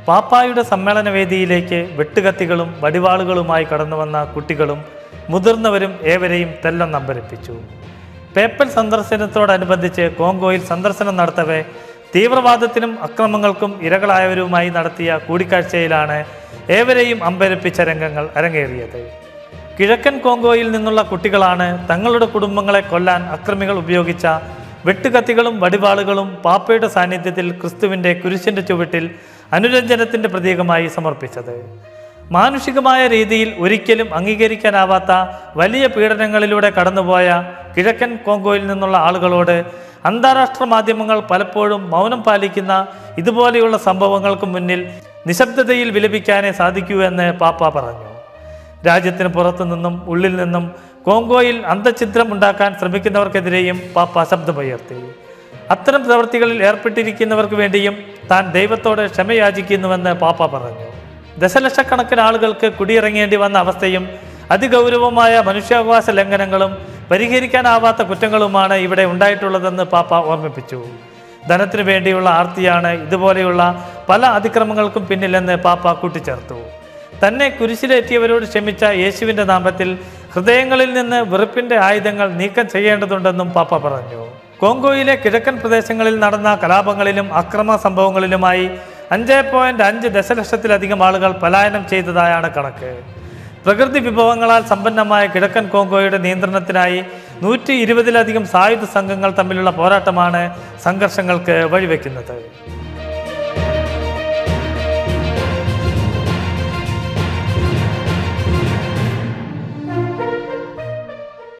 പാപ്പായുടെ സമ്മേളന വേദിയിലേക്ക് വെട്ടുകത്തികളും വടിവാളുകളുമായി കടന്നു വന്ന കുട്ടികളും മുതിർന്നവരും ഏവരെയും തെല്ലം നമ്പരിപ്പിച്ചു പേപ്പൽ സന്ദർശനത്തോടനുബന്ധിച്ച് കോങ്കോയിൽ സന്ദർശനം നടത്തവേ തീവ്രവാദത്തിനും അക്രമങ്ങൾക്കും ഇരകളായവരുമായി നടത്തിയ കൂടിക്കാഴ്ചയിലാണ് ഏവരെയും അമ്പരപ്പിച്ച രംഗങ്ങൾ അരങ്ങേറിയത് കിഴക്കൻ കോങ്കോയിൽ നിന്നുള്ള കുട്ടികളാണ് തങ്ങളുടെ കുടുംബങ്ങളെ കൊല്ലാൻ അക്രമികൾ ഉപയോഗിച്ച വെട്ടുകത്തികളും വടിവാളുകളും പാപ്പയുടെ സാന്നിധ്യത്തിൽ ക്രിസ്തുവിൻ്റെ കുരിശിൻ്റെ ചുവട്ടിൽ അനുരഞ്ജനത്തിൻ്റെ പ്രതീകമായി സമർപ്പിച്ചത് മാനുഷികമായ രീതിയിൽ ഒരിക്കലും അംഗീകരിക്കാനാവാത്ത വലിയ പീഡനങ്ങളിലൂടെ കടന്നുപോയ കിഴക്കൻ കോങ്കോയിൽ നിന്നുള്ള ആളുകളോട് അന്താരാഷ്ട്ര മാധ്യമങ്ങൾ പലപ്പോഴും മൗനം പാലിക്കുന്ന ഇതുപോലെയുള്ള സംഭവങ്ങൾക്ക് മുന്നിൽ നിശബ്ദതയിൽ വിലപിക്കാനേ സാധിക്കൂ എന്ന് പാപ്പ പറഞ്ഞു രാജ്യത്തിന് പുറത്തു നിന്നും ഉള്ളിൽ നിന്നും കോങ്കോയിൽ അന്തഛിദ്രം ഉണ്ടാക്കാൻ ശ്രമിക്കുന്നവർക്കെതിരെയും പാപ്പ ശബ്ദമുയർത്തി അത്തരം പ്രവൃത്തികളിൽ ഏർപ്പെട്ടിരിക്കുന്നവർക്ക് വേണ്ടിയും താൻ ദൈവത്തോട് ക്ഷമയാചിക്കുന്നുവെന്ന് പാപ്പ പറഞ്ഞു ദശലക്ഷക്കണക്കിന് ആളുകൾക്ക് കുടിയിറങ്ങേണ്ടി വന്ന അവസ്ഥയും അതിഗൗരവമായ മനുഷ്യാവകാശ ലംഘനങ്ങളും പരിഹരിക്കാനാവാത്ത കുറ്റങ്ങളുമാണ് ഇവിടെ ഉണ്ടായിട്ടുള്ളതെന്ന് പാപ്പ ഓർമ്മിപ്പിച്ചു ധനത്തിനു വേണ്ടിയുള്ള ആർത്തിയാണ് ഇതുപോലെയുള്ള പല അതിക്രമങ്ങൾക്കും പിന്നിലെന്ന് പാപ്പ കൂട്ടിച്ചേർത്തു തന്നെ കുരിശിലേറ്റിയവരോട് ക്ഷമിച്ച യേശുവിൻ്റെ നാമത്തിൽ ഹൃദയങ്ങളിൽ നിന്ന് വെറുപ്പിൻ്റെ ആയുധങ്ങൾ നീക്കം ചെയ്യേണ്ടതുണ്ടെന്നും പാപ്പ പറഞ്ഞു കോങ്കോയിലെ കിഴക്കൻ പ്രദേശങ്ങളിൽ നടന്ന കലാപങ്ങളിലും അക്രമ സംഭവങ്ങളിലുമായി അഞ്ച് പോയിന്റ് അഞ്ച് ദശലക്ഷത്തിലധികം ആളുകൾ പലായനം ചെയ്തതായാണ് കണക്ക് പ്രകൃതി വിഭവങ്ങളാൽ സമ്പന്നമായ കിഴക്കൻ കോങ്കോയുടെ നിയന്ത്രണത്തിനായി നൂറ്റി ഇരുപതിലധികം സായുധ സംഘങ്ങൾ തമ്മിലുള്ള പോരാട്ടമാണ് സംഘർഷങ്ങൾക്ക് വഴിവെക്കുന്നത്